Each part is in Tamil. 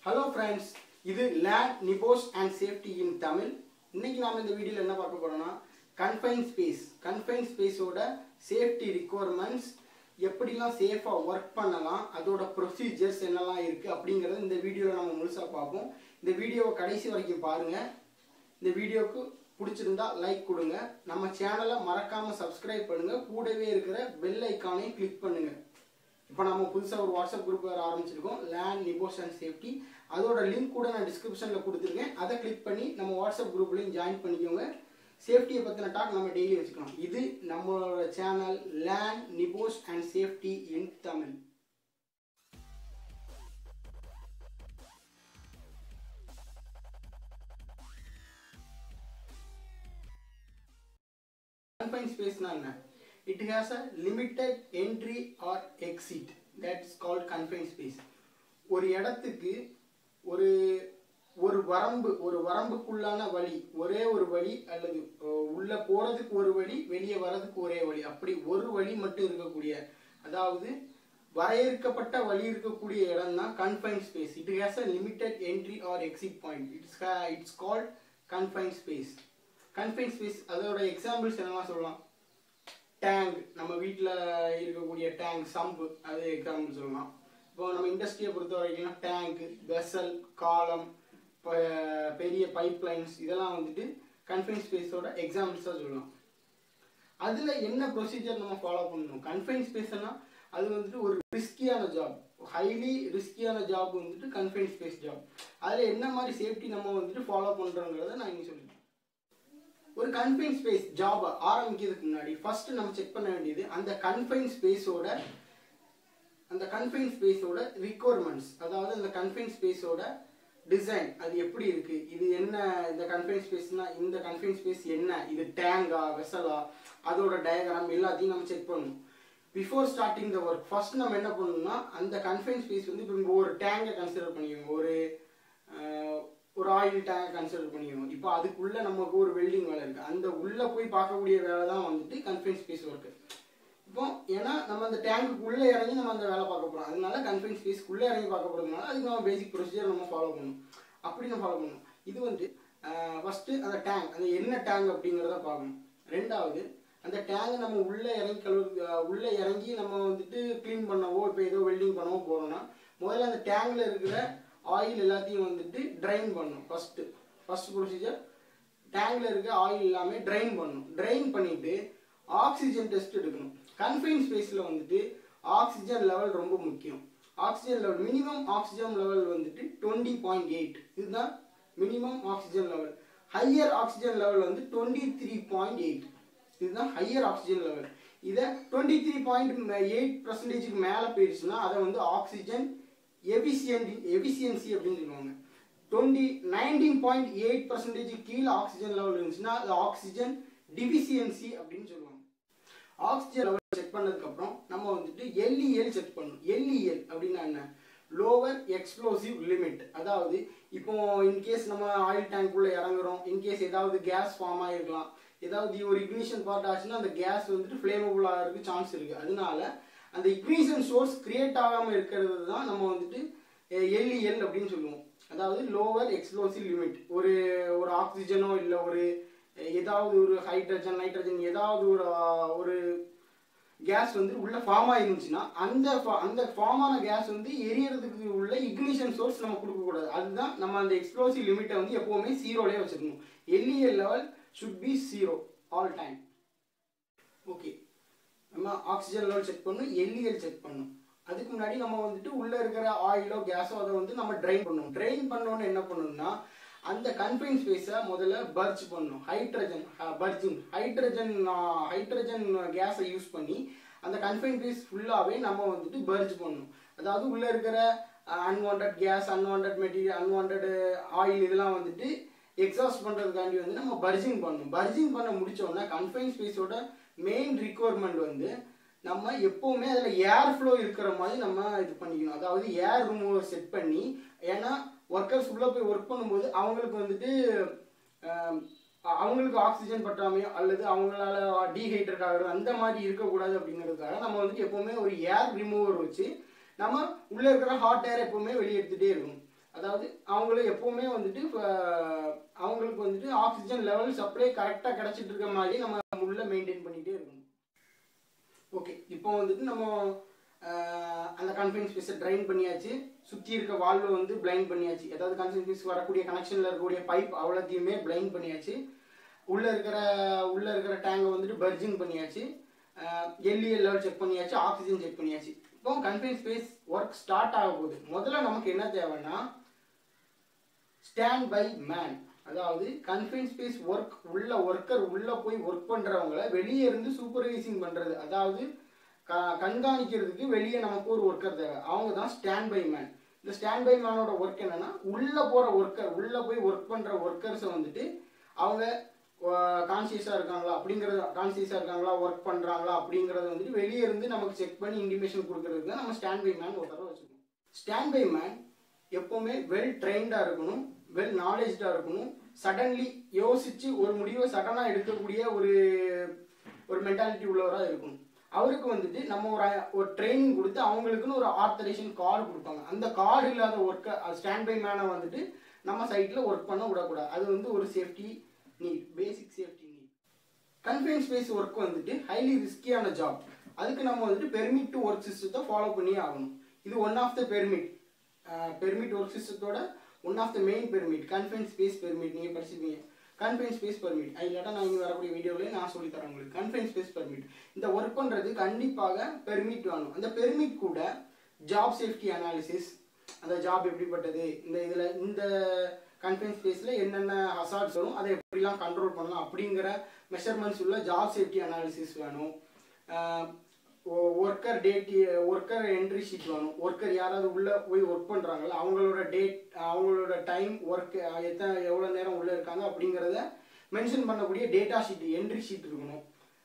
ஹலோ ஃப்ரெண்ட்ஸ் இது லேண்ட் நிபோஸ் அண்ட் சேஃப்டி இன் தமிழ் இன்னைக்கு நாம இந்த வீடியோவில் என்ன பார்க்க போறோம்னா கன்ஃபைன் ஸ்பேஸ் கன்ஃபைன் ஸ்பேஸோட சேஃப்டி ரிக்குவயர்மெண்ட்ஸ் எப்படிலாம் சேஃபாக ஒர்க் பண்ணலாம் அதோட ப்ரொசீஜர்ஸ் என்னெல்லாம் இருக்குது அப்படிங்கிறத இந்த வீடியோவில் நம்ம முழுசாக பார்ப்போம் இந்த வீடியோவை கடைசி வரைக்கும் பாருங்கள் இந்த வீடியோவுக்கு பிடிச்சிருந்தா லைக் கொடுங்க நம்ம சேனலை மறக்காமல் சப்ஸ்கிரைப் பண்ணுங்கள் கூடவே இருக்கிற பெல் ஐக்கானையும் கிளிக் பண்ணுங்கள் இப்போ நம்ம புதுசாக ஒரு வாட்ஸ்அப் குரூப் வேறு ஆரம்பிச்சிருக்கோம் லேண்ட் நிபோஸ் அண்ட் சேஃப்டி அதோட லிங்க் கூட நான் டிஸ்கிரிப்ஷனில் கொடுத்துருக்கேன் அதை கிளிக் பண்ணி நம்ம வாட்ஸ்அப் குரூப்லையும் ஜாயின் பண்ணிக்கோங்க சேஃப்டியை பற்றின டாக் நம்ம டெய்லி வச்சுக்கலாம் இது நம்மளோட சேனல் லேண்ட் நிபோஸ் and safety in Tamil confined space na என்ன it has a limited entry or exit that's called confined space ஒரு இடத்துக்கு ஒரு ஒரு வரம்பு ஒரு வரம்புக்குள்ளான வழி ஒரே ஒரு வழி அல்லது அஹ், உள்ள போறதுக்கு ஒரு வழி வெளியே வர்றதுக்கு ஒரே வழி அப்படி ஒரு வழி மட்டும் இருக்கக்கூடிய அதாவது வரையறுக்கப்பட்ட வழி இருக்கக்கூடிய இடம் தான் confine space it has a limited entry or exit point it's it's called confine space confine space அதோட எக்ஸாம்பிள்ஸ் என்னெல்லாம் சொல்லலாம் டேங்க் நம்ம வீட்டில் இருக்கக்கூடிய டேங்க் சம்பு அது எக்ஸாம்பிள் சொல்லலாம் இப்போ நம்ம இண்டஸ்ட்ரியை பொறுத்த வரைக்கும் டேங்க் வெசல் காலம் ப- பெரிய பைப் லைன்ஸ் இதெல்லாம் வந்துட்டு கன்ஃபைன் ஸ்பேஸோட எக்ஸாம்பிள்ஸாக சொல்லலாம் அதில் என்ன ப்ரொசீஜர் நம்ம ஃபாலோ பண்ணணும் கன்ஃபைன் ஸ்பேஸ்னா அது வந்துட்டு ஒரு ரிஸ்கியான ஜாப் ஹைலி ரிஸ்கியான ஜாப் வந்துட்டு கன்ஃபைன் ஸ்பேஸ் ஜாப் அதில் என்ன மாதிரி சேஃப்டி நம்ம வந்துட்டு ஃபாலோ பண்ணுறோங்கிறத நான் இங்கே சொல்லிட்டேன் ஒரு கன்ஃபைன் ஸ்பேஸ் ஜாப் ஆரம்பிக்கிறதுக்கு முன்னாடி ஃபர்ஸ்ட் நம்ம செக் பண்ண வேண்டியது அந்த கன்ஃபைன் ஸ்பேஸோட அந்த கன்ஃபைன் ஸ்பேஸோட ரிக்குவயர்மெண்ட்ஸ் அதாவது அந்த கன்ஃபைன் ஸ்பேஸோட டிசைன் அது எப்படி இருக்கு இது என்ன இந்த கன்ஃபைன் ஸ்பேஸ்னா இந்த கன்ஃபைன் ஸ்பேஸ் என்ன இது டேங்கா வெசலா அதோட டயக்ராம் எல்லாத்தையும் நம்ம செக் பண்ணணும் before starting the work first நம்ம என்ன பண்ணணும்னா அந்த கன்ஃபைன் ஸ்பேஸ் வந்து இப்போ ஒரு டேங்கை கன்சிடர் பண்ணிக்கோங்க ஒரு அஹ், ஒரு ஆயில் டேங்கை கன்சிடர் பண்ணிக்கோங்க இப்போ அதுக்குள்ள நமக்கு ஒரு வெல்டிங் வேலை இருக்கு அந்த உள்ள போய் பார்க்கக்கூடிய வேலை தான் வந்துட்டு கன்ஃபைன் ஸ்பேஸ் ஒர்க்கு இப்போ ஏன்னா நம்ம அந்த டேங்குக்கு உள்ள இறங்கி நம்ம அந்த வேலை பார்க்க போறோம் அதனால கன்ஃபைன் ஸ்பேஸ்க்குள்ளே இறங்கி பார்க்க போறதுனால அதுக்கு நம்ம பேசிக் ப்ரொசீஜர் நம்ம ஃபாலோ பண்ணணும் அப்படி நம்ம ஃபாலோ பண்ணணும் இது வந்து ஃபர்ஸ்ட் அந்த டேங்க் அந்த என்ன டேங்க் அப்படிங்கிறத பார்க்கணும் ரெண்டாவது அந்த டேங்க் நம்ம உள்ள இறங்கி கழுவு அஹ், உள்ள இறங்கி நம்ம வந்துட்டு க்ளீன் பண்ணவோ இப்போ ஏதோ வெல்டிங் பண்ணவோ போறோம்னா முதல்ல அந்த டேங்க்ல இருக்கிற ஆயில் எல்லாத்தையும் வந்துட்டு ட்ரைன் பண்ணணும் ஃபர்ஸ்ட் ஃபர்ஸ்ட் ப்ரொசீஜர் டேங்க்ல இருக்க ஆயில் எல்லாமே ட்ரைன் பண்ணணும் ட்ரைன் பண்ணிட்டு ஆக்சிஜன் டெஸ்ட் எடுக்கணும் கன்ஃபைன் ஸ்பேஸ்ல வந்துட்டு ஆக்சிஜன் லெவல் ரொம்ப முக்கியம் oxygen level minimum oxygen level வந்துட்டு டுவெண்ட்டி பாயிண்ட் எயிட் இதுதான் minimum oxygen level higher oxygen level வந்து டுவெண்ட்டி த்ரீ பாயிண்ட் எயிட் இதுதான் ஹையர் ஆக்சிஜன் லெவல் இதை டுவெண்ட்டி த்ரீ பாயிண்ட் எயிட் பர்சன்டேஜுக்கு மேலே போயிடுச்சுன்னா அதை வந்து ஆக்சிஜன் எஃபிசியன்டி எஃபிசியன்சி அப்படின்னு சொல்லுவாங்க twenty nineteen point eight percentage கீழே ஆக்சிஜன் லெவல் இருந்துச்சுன்னா அது ஆக்சிஜன் டிஃபிசியன்சி அப்படின்னு சொல்லுவாங்க ஆக்சிஜன் லெவல் செக் பண்ணதுக்கு அப்புறம் நம்ம வந்துட்டு எல்இஎல் செக் பண்ணணும் எல்இஎல் அப்படின்னா என்ன லோவர் எக்ஸ்ப்ளோசிவ் லிமிட் அதாவது இப்போ இன்கேஸ் நம்ம ஆயில் டேங்க்குள்ள இறங்குறோம் இன்கேஸ் ஏதாவது கேஸ் ஃபார்ம் ஆகிருக்கலாம் ஏதாவது ஒரு இக்னிஷன் பார்ட் ஆச்சுன்னா அந்த கேஸ் வந்துட்டு ஃப்ளேமபுள் ஆகிறதுக்கு சான்ஸ் இருக்கு அதனால அந்த இக்னிஷன் சோர்ஸ் கிரியேட் ஆகாமல் இருக்கிறது தான் நம்ம வந்துட்டு எல்இஎல் அப்படின்னு சொல்லுவோம் அதாவது லோவர் எக்ஸ்ப்ளோசிவ் லிமிட் ஒரு ஒரு ஆக்சிஜனோ இல்லை ஒரு ஏதாவது ஒரு ஹைட்ரஜன் நைட்ரஜன் ஏதாவது ஒரு ஆஹ், ஒரு கேஸ் வந்து உள்ள ஃபார்ம் ஆயிருந்துச்சுன்னா அந்த fa- அந்த ஃபார்ம் ஆன கேஸ் வந்து எரியறதுக்கு உள்ள இக்னிஷன் சோர்ஸ் நம்ம கொடுக்க கூடாது அதுதான் நம்ம அந்த எக்ஸ்ப்ளோசிவ் லிமிட்டை வந்து எப்பவுமே ஜீரோலயே வச்சிருக்கணும் LEL level should be zero all time okay நம்ம ஆக்சிஜன் லெவல் செக் பண்ணணும் எல்இஎல் செக் பண்ணணும் அதுக்கு முன்னாடி நம்ம வந்துட்டு உள்ள இருக்கிற ஆயிலோ கேஸோ அதை வந்து நம்ம ட்ரைன் பண்ணணும் ட்ரைன் பண்ணோன்னு என்ன பண்ணணும்னா அந்த கன்ஃபைன் ஸ்பேஸை முதல்ல பர்ஜ் பண்ணணும் ஹைட்ரஜன் பர்ஜிங் ஹைட்ரஜன் ஹைட்ரஜன் கேஸை யூஸ் பண்ணி அந்த கன்ஃபைன் ஸ்பேஸ் ஃபுல்லாகவே நம்ம வந்துட்டு பர்ஜ் பண்ணணும் அதாவது உள்ள இருக்கிற unwant gas unwant material unwant oil இதெல்லாம் வந்துட்டு எக்ஸாஸ்ட் பண்றதுக்காண்டி வந்து நம்ம பர்ஜிங் பண்ணணும் பர்ஜிங் பண்ண முடிச்ச உடனே கன்ஃபைன் ஸ்பேஸோட மெயின் ரிக்குவயர்மெண்ட் வந்து நம்ம எப்பவுமே அதில் ஏர் ஃப்ளோ இருக்கிற மாதிரி நம்ம இது பண்ணிக்கணும் அதாவது ஏர் ரிமூவர் செட் பண்ணி ஏன்னா ஒர்க்கர்ஸ் உள்ளே போய் ஒர்க் பண்ணும்போது அவங்களுக்கு வந்துட்டு ஆம், அவங்களுக்கு ஆக்சிஜன் பற்றாமையோ அல்லது அவங்களால டீஹைட்ரேட் ஆகிறது அந்த மாதிரி இருக்கக்கூடாது அப்படிங்கிறதுக்காக நம்ம வந்துட்டு எப்பவுமே ஒரு ஏர் ரிமூவர் வச்சு நம்ம உள்ள இருக்கிற ஹாட் ஏர் எப்பவுமே வெளியே எடுத்துட்டே இருக்கணும் அதாவது அவங்களுக்கு எப்பவுமே வந்துட்டு அஹ், அவங்களுக்கு வந்துட்டு ஆக்சிஜன் லெவல் சப்ளை கரெக்டாக கிடைச்சிட்டு இருக்க மாதிரி நம்ம உள்ள மெயின்டைன் பண்ணிட்டே இருக்கணும் ஓகே இப்போ வந்துட்டு நம்ம ஆஹ், அந்த கன்ஃபைன் ஸ்பேஸை ட்ரைன் பண்ணியாச்சு சுற்றி இருக்க வால்வை வந்து பிளைண்ட் பண்ணியாச்சு அதாவது கன்ஃபைன் ஸ்பேஸ் வரக்கூடிய கனெக்ஷனில் இருக்கக்கூடிய பைப் அவ்வளோத்தையுமே பிளைண்ட் பண்ணியாச்சு உள்ளே இருக்கிற உள்ளே இருக்கிற டேங்கை வந்துட்டு பர்ஜிங் பண்ணியாச்சு எல்இஎல் லெவல் செக் பண்ணியாச்சு ஆக்சிஜன் செக் பண்ணியாச்சு இப்போ கன்ஃபைன் ஸ்பேஸ் ஒர்க் ஸ்டார்ட் ஆக போகுது முதல்ல நமக்கு என்ன தேவைன்னா ஸ்டாண்ட் பை மேன் அதாவது கன்ஃபைன் ஸ்பேஸ் ஒர்க் உள்ள ஒர்க்கர் உள்ள போய் ஒர்க் பண்றவங்கள வெளியே இருந்து சூப்பர்வைசிங் பண்றது அதாவது க- கண்காணிக்கிறதுக்கு வெளியே நமக்கு ஒரு ஒர்க்கர் தேவை அவங்க தான் ஸ்டாண்ட் பை மேன் இந்த ஸ்டாண்ட் பை மேனோட ஒர்க் என்னன்னா உள்ள போற ஒர்க்கர் உள்ள போய் ஒர்க் பண்ற ஒர்க்கர்ஸை வந்துட்டு அவங்க கான்சியஸாக இருக்காங்களா அப்படிங்கிறது கான்சியஸாக இருக்காங்களா ஒர்க் பண்ணுறாங்களா அப்படிங்கிறத வந்துட்டு வெளியே இருந்து நமக்கு செக் பண்ணி இன்டிமேஷன் கொடுக்கறதுக்கு தான் நம்ம ஸ்டாண்ட் பை மேன் ஒருத்தர வச்சுக்கணும் ஸ்டாண்ட் பை மேன் எப்போவுமே வெல் ட்ரெயின்டாக இருக்கணும் வெல் நாலேஜ்டாக இருக்கணும் சடன்லி யோசிச்சு ஒரு முடிவை சடனாக எடுக்கக்கூடிய ஒரு ஒரு மென்டாலிட்டி உள்ளவராக இருக்கணும் அவருக்கு வந்துட்டு நம்ம ஒரு ஒரு ட்ரைனிங் கொடுத்து அவங்களுக்குன்னு ஒரு ஆத்தரேஷன் கார்டு கொடுப்பாங்க அந்த கார்டு இல்லாத ஒர்க்கை ஸ்டாண்ட் பை மேனை வந்துட்டு நம்ம சைட்டில் ஒர்க் பண்ண விடக்கூடாது அது வந்து ஒரு safety need basic safety need confine space work வந்துட்டு ஹைலி ரிஸ்கியான ஜாப் அதுக்கு நம்ம வந்துட்டு பெர்மிட் டு ஒர்க் சிஸ்டத்தை ஃபாலோ பண்ணியே ஆகணும் இது one of the permit permit work சிஸ்டத்தோட one of the main permit confine space permit நீங்கள் படிச்சிருப்பீங்க கன்ஃபைன் ஸ்பேஸ் பெர்மிட் இல்லாட்டா நான் இங்கே வரக்கூடிய வீடியோவில் நான் சொல்லித் தரேன் உங்களுக்கு கன்ஃபைன் ஸ்பேஸ் பெர்மிட் இந்த ஒர்க் பண்ணுறது கண்டிப்பாக பெர்மிட் வேணும் அந்த பெர்மிட் கூட ஜாப் சேஃப்டி அனாலிசிஸ் அந்த ஜாப் எப்படிப்பட்டது இந்த இதில் இந்த கன்ஃபைன் ஸ்பேஸில் என்னென்ன ஹசார்ட்ஸ் வரும் அதை எப்படிலாம் கண்ட்ரோல் பண்ணலாம் அப்படிங்கிற மெஷர்மெண்ட்ஸ் உள்ள ஜாப் சேஃப்டி அனாலிசிஸ் வேணும் worker date worker entry sheet வேணும் ஒர்க்கர் யாராவது உள்ள போய் ஒர்க் பண்ணுறாங்களோ அவங்களோட டேட் அவங்களோட டைம் ஒர்க் எத்தனை எவ்வளோ நேரம் உள்ளே இருக்காங்க அப்படிங்கிறத மென்ஷன் பண்ணக்கூடிய டேட்டா ஷீட் என்ட்ரி ஷீட் இருக்கணும்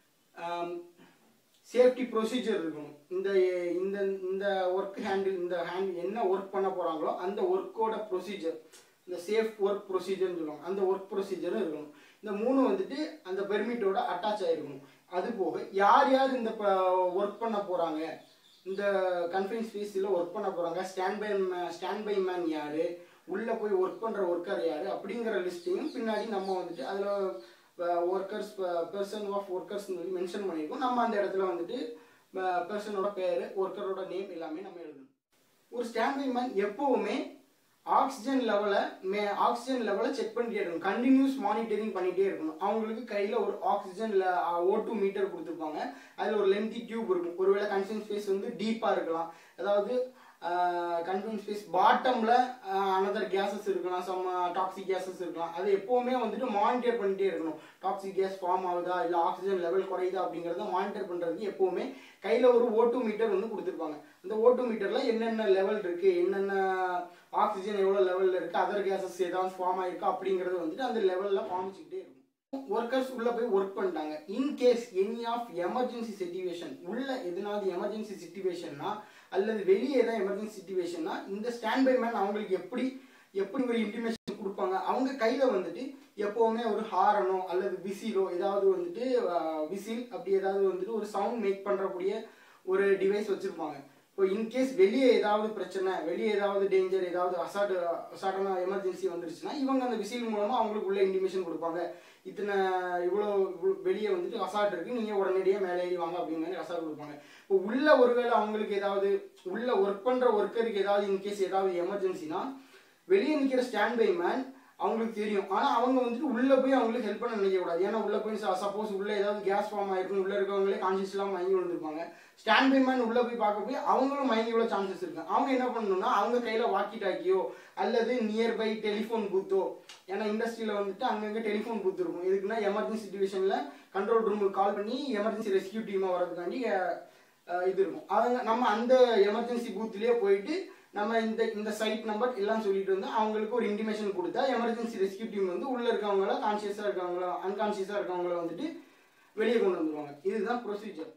சேஃப்டி ப்ரொசீஜர் இருக்கணும் இந்த இந்த இந்த ஒர்க் ஹேண்டில் இந்த ஹேண்ட் என்ன ஒர்க் பண்ண போகிறாங்களோ அந்த ஒர்க்கோட ப்ரொசீஜர் இந்த சேஃப் ஒர்க் ப்ரொசீஜர்னு சொல்லுவாங்க அந்த ஒர்க் ப்ரொசீஜரும் இருக்கணும் இந்த மூணு வந்துட்டு அந்த பெர்மிட்டோட அட்டாச் ஆகிருக்கணும் அது போக யார் யார் இந்த ஒர்க் பண்ண போகிறாங்க இந்த கன்ஃபைன் ஸ்பேஸில் ஒர்க் பண்ண போகிறாங்க stand by stand by man யார் உள்ளே போய் ஒர்க் பண்ணுற ஒர்க்கர் யார் அப்படிங்கிற லிஸ்ட்டையும் பின்னாடி நம்ம வந்துட்டு அதில் ஒர்க்கர்ஸ் பர்சன் ஆஃப் ஒர்க்கர்ஸ் சொல்லி மென்ஷன் பண்ணியிருக்கோம் நம்ம அந்த இடத்துல வந்துட்டு பர்சனோட பேர் ஒர்க்கரோட நேம் எல்லாமே நம்ம எழுதணும் ஒரு ஸ்டாண்ட் பை மேன் எப்போவுமே ஆக்சிஜன் லெவலை மே ஆக்சிஜன் லெவலை செக் பண்ணிட்டே இருக்கணும் கண்டினியூஸ் மானிட்டரிங் பண்ணிட்டே இருக்கணும் அவங்களுக்கு கையில் ஒரு ஆக்சிஜன் ஓ டூ மீட்டர் கொடுத்துருப்பாங்க அதில் ஒரு லென்த்தி டியூப் இருக்கும் ஒருவேளை கன்சன் ஸ்பேஸ் வந்து டீப்பாக இருக்கலாம் அதாவது கன்ஃபைன் ஸ்பேஸ் பாட்டமில் அனதர் கேஸஸ் இருக்கலாம் சம் டாக்ஸிக் கேஸஸ் இருக்கலாம் அது எப்போவுமே வந்துட்டு மானிட்டர் பண்ணிட்டே இருக்கணும் டாக்ஸிக் கேஸ் ஃபார்ம் ஆகுதா இல்லை ஆக்சிஜன் லெவல் குறையுதா அப்படிங்கிறத மானிட்டர் பண்ணுறதுக்கு எப்போவுமே கையில் ஒரு ஓட்டு மீட்டர் வந்து கொடுத்துருப்பாங்க அந்த ஓட்டு மீட்டரில் என்னென்ன லெவல் இருக்குது என்னென்ன ஆக்சிஜன் எவ்வளோ லெவலில் இருக்குது அதர் கேஸஸ் ஏதாவது ஃபார்ம் ஆகிருக்கா அப்படிங்கிறது வந்துட்டு அந்த லெவலில் காமிச்சிக்கிட்டே இருக்கும் ஒர்க்கர்ஸ் உள்ள போய் ஒர்க் பண்ணிட்டாங்க in case any of emergency situation உள்ள எதனாவது எமர்ஜென்சி சிச்சுவேஷன்னா அல்லது வெளியே ஏதாவது எமர்ஜென்சி சிச்சுவேஷன்னா இந்த ஸ்டாண்ட் பை மேன் அவங்களுக்கு எப்படி எப்படி ஒரு இன்டிமேஷன் கொடுப்பாங்க அவங்க கையில் வந்துட்டு எப்போவுமே ஒரு ஹாரனோ அல்லது விசிலோ ஏதாவது வந்துட்டு விசில் அப்படி ஏதாவது வந்துட்டு ஒரு சவுண்ட் மேக் பண்ணுறக்கூடிய ஒரு டிவைஸ் வச்சுருப்பாங்க இப்போ இன்கேஸ் வெளியே ஏதாவது பிரச்சனை வெளியே ஏதாவது டேஞ்சர் ஏதாவது அசாட் சடனாக எமர்ஜென்சி வந்துருச்சுன்னா இவங்க அந்த விசில் மூலமாக அவங்களுக்கு உள்ள இன்டிமேஷன் கொடுப்பாங்க இத்தனை இவ்வளோ வெளியே வந்துட்டு அசாட் இருக்குது நீங்கள் உடனடியாக மேலே ஏறி வாங்க அப்படிங்கிற மாதிரி அசாட் கொடுப்பாங்க இப்போ உள்ள ஒருவேளை அவங்களுக்கு ஏதாவது உள்ள ஒர்க் பண்ணுற ஒர்க்கருக்கு ஏதாவது இன்கேஸ் ஏதாவது எமர்ஜென்சினா வெளியே நிற்கிற ஸ்டாண்ட் பை மேன் அவங்களுக்கு தெரியும் ஆனால் அவங்க வந்துட்டு உள்ளே போய் அவங்களுக்கு ஹெல்ப் பண்ண நினைக்கக்கூடாது ஏன்னா உள்ளே போய் சப்போஸ் உள்ளே ஏதாவது கேஸ் ஃபார்ம் ஆயிருக்கும் உள்ளே இருக்கவங்களே கான்சியஸ் இல்லாமல் மயங்கி விழுந்திருப்பாங்க ஸ்டாண்ட் பை மேன் உள்ளே போய் பார்க்க போய் அவங்களும் மயங்கி விழ சான்சஸ் இருக்கு அவங்க என்ன பண்ணணும்னா அவங்க கையில் வாக்கி டாக்கியோ அல்லது நியர்பை டெலிஃபோன் பூத்தோ ஏன்னா இண்டஸ்ட்ரியில் வந்துட்டு அங்கங்கே டெலிஃபோன் பூத் இருக்கும் இதுக்குன்னா எமர்ஜென்சி சுச்சுவேஷனில் கண்ட்ரோல் ரூமுக்கு கால் பண்ணி எமர்ஜென்சி ரெஸ்கியூ டீமாக வரதுக்காண்டி இது இருக்கும் அவங்க நம்ம அந்த எமர்ஜென்சி பூத்லேயே போயிட்டு நம்ம இந்த இந்த சைட் நம்பர் எல்லாம் சொல்லிட்டு வந்து அவங்களுக்கு ஒரு இன்டிமேஷன் கொடுத்தா எமர்ஜென்சி ரெஸ்கியூ டீம் வந்து உள்ள இருக்கவங்கள கான்சியஸாக இருக்கவங்கள அன்கான்சியஸாக இருக்கவங்கள வந்துட்டு வெளியே கொண்டு வந்துருவாங்க இதுதான் ப்ரொசீஜர்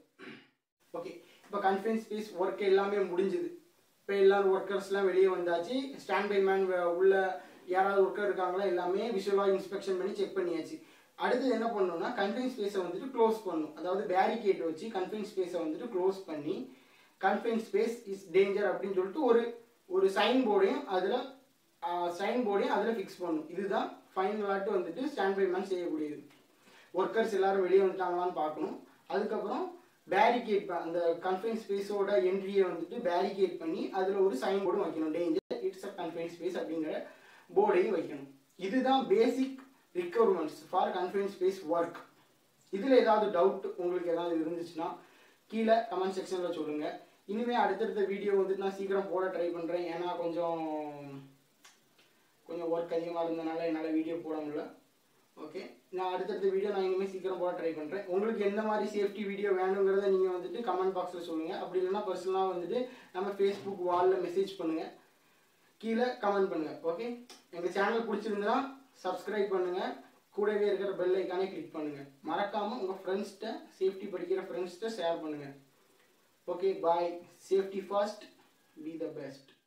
ஓகே இப்போ கன்ஃபைன் ஸ்பேஸ் ஒர்க் எல்லாமே முடிஞ்சுது இப்போ எல்லாரும் ஒர்க்கர்ஸ்லாம் வெளியே வந்தாச்சு ஸ்டாண்ட் பை மேன் உள்ள யாராவது ஒர்க்கர் இருக்காங்களா எல்லாமே விஷுவலாக இன்ஸ்பெக்ஷன் பண்ணி செக் பண்ணியாச்சு அடுத்து என்ன பண்ணணும்னா கன்ஃபைன் ஸ்பேஸை வந்துட்டு க்ளோஸ் பண்ணணும் அதாவது பேரிகேட் வச்சு கன்ஃபைன் ஸ்பேஸை வந்துட்டு க்ளோஸ் பண்ணி கன்ஃபைன் ஸ்பேஸ் இஸ் டேஞ்சர் அப்படின்னு சொல்லிட்டு ஒரு ஒரு சைன் போர்டையும் அதில் சைன் போர்டையும் அதில் ஃபிக்ஸ் பண்ணணும் இதுதான் ஃபைனலாட்டு வந்துட்டு ஸ்டாண்ட் பை மேன் செய்யக்கூடியது ஒர்க்கர்ஸ் எல்லாரும் வெளியே வந்துட்டாங்களான்னு பார்க்கணும் அதுக்கப்புறம் பேரிகேட் அந்த கன்ஃபைன் ஸ்பேஸோட என்ட்ரியை வந்துட்டு பேரிகேட் பண்ணி அதில் ஒரு சைன் போர்டும் வைக்கணும் danger it's a confine space அப்படிங்கிற போர்டையும் வைக்கணும் இதுதான் basic requirements for confine space work இதில் ஏதாவது டவுட் உங்களுக்கு ஏதாவது இருந்துச்சுன்னா கீழே கமெண்ட் செக்ஷனில் சொல்லுங்கள் இனிமேல் அடுத்தடுத்த வீடியோ வந்துட்டு நான் சீக்கிரம் போட ட்ரை பண்ணுறேன் ஏன்னா கொஞ்சம் கொஞ்சம் ஒர்க் அதிகமாக இருந்தனால என்னால் வீடியோ போட முடியல ஓகே நான் அடுத்தடுத்த வீடியோ நான் இனிமேல் சீக்கிரம் போட ட்ரை பண்ணுறேன் உங்களுக்கு எந்த மாதிரி சேஃப்டி வீடியோ வேணுங்கிறத நீங்கள் வந்துட்டு கமெண்ட் பாக்ஸில் சொல்லுங்கள் அப்படி இல்லைன்னா பர்சனலாக வந்துட்டு நம்ம ஃபேஸ்புக் வாலில் மெசேஜ் பண்ணுங்கள் கீழே கமெண்ட் பண்ணுங்கள் ஓகே எங்கள் சேனல் பிடிச்சிருந்தா சப்ஸ்கிரைப் பண்ணுங்கள் கூடவே இருக்கிற பெல் ஐக்கானே கிளிக் பண்ணுங்கள் மறக்காமல் உங்கள் ஃப்ரெண்ட்ஸ்கிட்ட சேஃப்டி படிக்கிற ஃப்ரெண்ட்ஸ்கிட்ட ஷேர் பண்ணுங்கள் okay bye safety first be the best